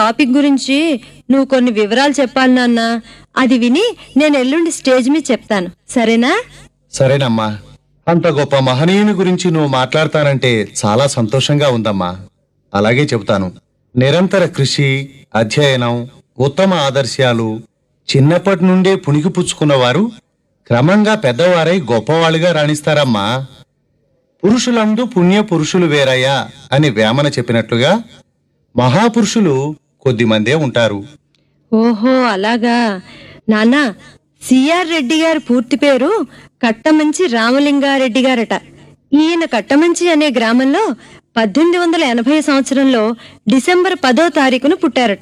Topic గురించి నువ్వు కొన్ని వివరాలు చెప్పాలి నాన్న అది విని నేను ఎల్లుండి స్టేజ్ మీద చెప్తాను సరేనా సరేనమ్మా అంత గొప్ప మహనీయుని గురించి నువ్వు మాట్లాడతానంటే చాలా సంతోషంగా ఉందమ్మా అలాగే చెబుతాను నిరంతర కృషి అధ్యయనం ఉత్తమ ఆదర్శాలు చిన్నప్పటి నుండే పుణికిపుచ్చుకున్నవారు క్రమంగా పెద్దవారై గొప్పవాళ్ళుగా రాణిస్తారమ్మా పురుషులందు పుణ్య పురుషులు వేరయ్యా అని వేమన చెప్పినట్లుగా మహాపురుషులు కొద్దిమందే ఉంటారు ఓహో అలాగా నాన్న సిఆర్ రెడ్డి గారి పూర్తి పేరు కట్టమంచి రామలింగారెడ్డి గారట ఈయన కట్టమంచి అనే గ్రామంలో పద్దెనిమిది వందల ఎనభై సంవత్సరంలో డిసెంబర్ పదో తారీఖున పుట్టారట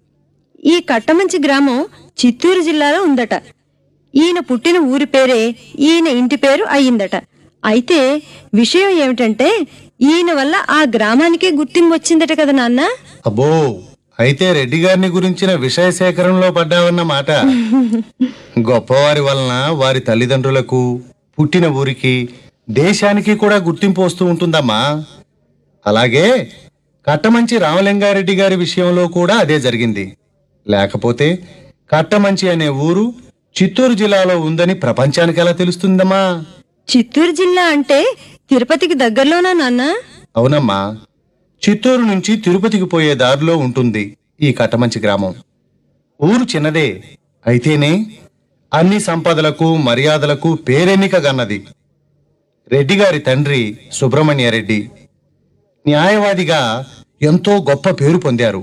ఈ కట్టమంచి గ్రామం చిత్తూరు జిల్లాలో ఉందట ఈయన పుట్టిన ఊరి పేరే ఈయన ఇంటి పేరు అయ్యిందట అయితే విషయం ఏమిటంటే ఈయన వల్ల ఆ గ్రామానికే గుర్తింపు వచ్చిందట కదా నాన్న అబ్బో అయితే రెడ్డి గారిని గురించిన విషయ సేకరణలో పడ్డావన్న మాట గొప్పవారి వలన వారి తల్లిదండ్రులకు పుట్టిన ఊరికి దేశానికి కూడా గుర్తింపు వస్తూ ఉంటుందమ్మా అలాగే కట్టమంచి రామలింగారెడ్డి గారి విషయంలో కూడా అదే జరిగింది లేకపోతే కట్టమంచి అనే ఊరు చిత్తూరు జిల్లాలో ఉందని ప్రపంచానికి ఎలా తెలుస్తుందమ్మా చిత్తూరు జిల్లా అంటే తిరుపతికి దగ్గరలోనా నాన్న అవునమ్మా చిత్తూరు నుంచి తిరుపతికి పోయే దారిలో ఉంటుంది ఈ కట్టమంచి గ్రామం ఊరు చిన్నదే అయితేనే అన్ని సంపదలకు మర్యాదలకు పేరెన్నిక గన్నది రెడ్డిగారి తండ్రి సుబ్రహ్మణ్యారెడ్డి న్యాయవాదిగా ఎంతో గొప్ప పేరు పొందారు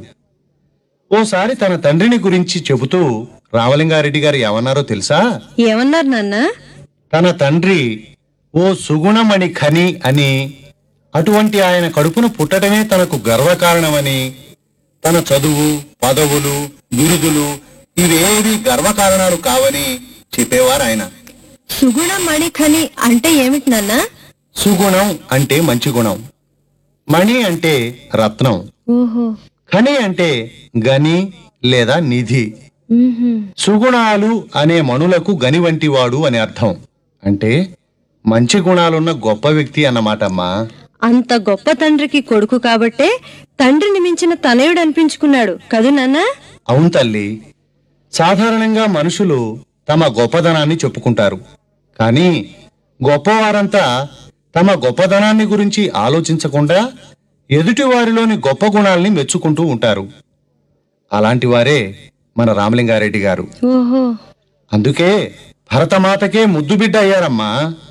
ఓసారి తన తండ్రిని గురించి చెబుతూ రామలింగారెడ్డి గారు ఏమన్నారో తెలుసా ఏమన్నారు నాన్న తన తండ్రి ఓ సుగుణమణి ఖని అని అటువంటి ఆయన కడుపున పుట్టడమే తనకు గర్వకారణమని తన చదువు పదవులు బిరుదులు ఇవేవి గర్వకారణాలు కావని చెప్పేవారు ఆయన సుగుణ మణిఖని అంటే ఏమిటి నాన్న సుగుణం అంటే మంచి గుణం మణి అంటే రత్నం ఓహో ఖని అంటే గని లేదా నిధి ఉహుం. సుగుణాలు అనే మణులకు గని వంటివాడు అని అర్థం అంటే మంచి గుణాలున్న గొప్ప వ్యక్తి అన్నమాటమ్మా అంత గొప్ప తండ్రికి కొడుకు కాబట్టే తండ్రిని మించిన తనయుడు అనిపించుకున్నాడు కదూ నాన్న అవును తల్లి సాధారణంగా మనుషులు తమ గొప్పదనాన్ని చెప్పుకుంటారు కానీ గొప్పవారంతా తమ గొప్పదనాన్ని గురించి ఆలోచించకుండా ఎదుటి వారిలోని గొప్ప గుణాల్ని మెచ్చుకుంటూ ఉంటారు అలాంటి వారే మన రామలింగారెడ్డి గారు ఓహో అందుకే భరతమాతకే ముద్దు బిడ్డ అయ్యారమ్మా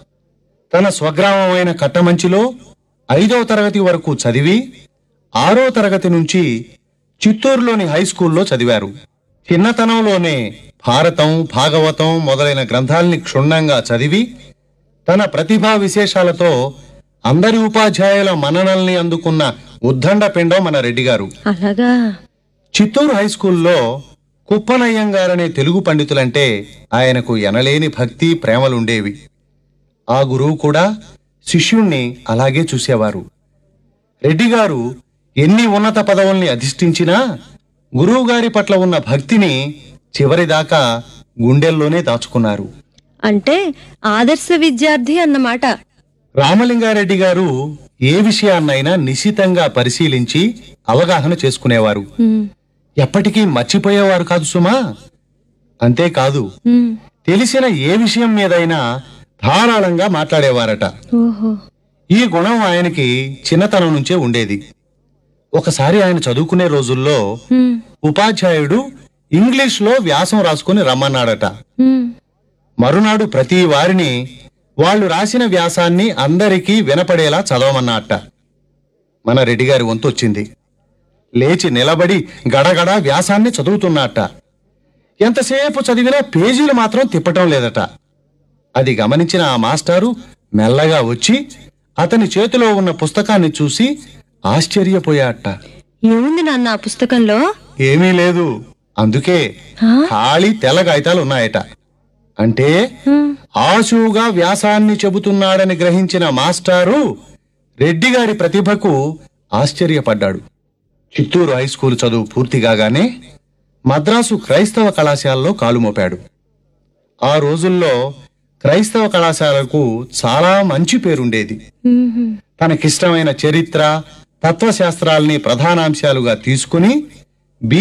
తన స్వగ్రామమైన కట్టమంచిలో ఐదవ తరగతి వరకు చదివి ఆరో తరగతి నుంచి చిత్తూరులోని హై స్కూల్లో చదివారు చిన్నతనంలోనే భారతం భాగవతం మొదలైన గ్రంథాల్ని క్షుణ్ణంగా చదివి తన ప్రతిభా విశేషాలతో అందరి ఉపాధ్యాయుల మన్ననల్ని అందుకున్న ఉద్దండ పిండం మన రెడ్డి గారు అలాగా చిత్తూరు హై స్కూల్లో కుప్పనయ్యంగారనే తెలుగు పండితులంటే ఆయనకు ఎనలేని భక్తి ప్రేమలుండేవి ఆ గురువు కూడా శిష్యుణ్ణి అలాగే చూసేవారు రెడ్డి గారు ఎన్ని ఉన్నత పదవుల్ని అధిష్ఠించినా గురువుగారి పట్ల ఉన్న భక్తిని చివరిదాకా గుండెల్లోనే దాచుకున్నారు అంటే ఆదర్శ విద్యార్థి అన్నమాట రామలింగారెడ్డి గారు ఏ విషయాన్నైనా నిశితంగా పరిశీలించి అవగాహన చేసుకునేవారు ఉమ్, ఎప్పటికీ మర్చిపోయేవారు కాదు సుమా అంతేకాదు ఉమ్, తెలిసిన ఏ విషయం మీదైనా ధారాళంగా మాట్లాడేవారట ఓహో ఈ గుణం ఆయనకి చిన్నతనం నుంచే ఉండేది ఒకసారి ఆయన చదువుకునే రోజుల్లో ఉమ్, ఉపాధ్యాయుడు ఇంగ్లీష్లో వ్యాసం రాసుకుని రమ్మన్నాడట ఉమ్, మరునాడు ప్రతి వారిని వాళ్ళు రాసిన వ్యాసాన్ని అందరికీ వినపడేలా చదవమన్నట్ట మన రెడ్డి గారి వంతు వచ్చింది లేచి నిలబడి గడగడ వ్యాసాన్ని చదువుతున్నట్ట ఎంతసేపు చదివినా పేజీలు మాత్రం తిప్పటం లేదట అది గమనించిన ఆ మాస్టారు మెల్లగా వచ్చి అతని చేతిలో ఉన్న పుస్తకాన్ని చూసి ఆశ్చర్యపోయాట ఏముంది నాన్న ఆ పుస్తకంలో ఏమీ లేదు అందుకే ఆ? ఖాళీ తెల్ల కాగితాలు ఉన్నాయట అంటే ఉమ్, ఆశువుగా వ్యాసాన్ని చెబుతున్నాడని గ్రహించిన మాస్టారు రెడ్డి గారి ప్రతిభకు ఆశ్చర్యపడ్డాడు చిత్తూరు హై స్కూల్ చదువు పూర్తి కాగానే మద్రాసు క్రైస్తవ కళాశాలలో కాలు మోపాడు ఆ రోజుల్లో క్రైస్తవ కళాశాలకు చాలా మంచి పేరుండేది ఉహుం. తనకిష్టమైన చరిత్ర తత్వశాస్త్రాల్ని ప్రధానాంశాలుగా తీసుకుని